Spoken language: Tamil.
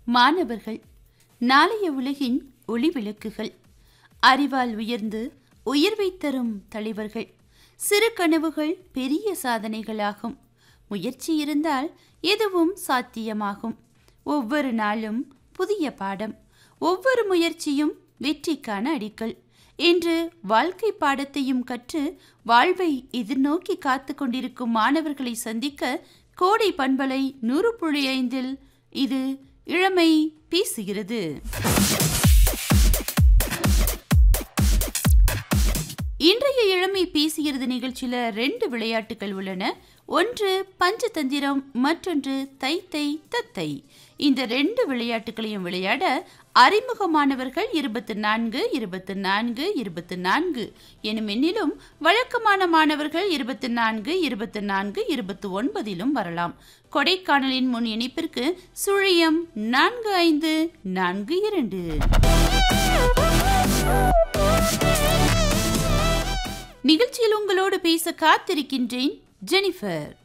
மாணவர்கள் நாளைய உலகின் ஒளி விளக்குகள் அறிவால் உயர்ந்து உயர்வை தரும் தலைவர்கள் சிறு கனவுகள் பெரிய சாதனைகளாகும் முயற்சி இருந்தால் எதுவும் சாத்தியமாகும் ஒவ்வொரு நாளும் புதிய பாடம் ஒவ்வொரு முயற்சியும் வெற்றிக்கான அடிக்கல் என்று வாழ்க்கை பாடத்தையும் கற்று வாழ்வை எதிர்நோக்கி காத்து கொண்டிருக்கும் மாணவர்களை சந்திக்க கோடை பண்பலை நூறு புள்ளி ஐந்தில் இது இளமை பேசுகிறது இன்றைய இளமை பேசுகிறது நிகழ்ச்சியில ரெண்டு விளையாட்டுகள் உள்ளன ஒன்று பஞ்சதந்திரம் மற்றொன்று தை தை தத்தை இந்த ரெண்டு விளையாட்டுகளையும் விளையாட அறிமுகமானவர்கள் இருபத்து நான்கு இருபத்து நான்கு இருபத்து நான்கு எனும் எண்ணிலும் வழக்கமான மாணவர்கள் இருபத்து நான்கு இருபத்து நான்கு இருபத்து ஒன்பதிலும் வரலாம் கொடைக்கானலின் முன் இணைப்பிற்கு சுழியம் நான்கு ஐந்து நான்கு இரண்டு நிகழ்ச்சியில் உங்களோடு பேச காத்திருக்கின்றேன் ஜெனிஃபர்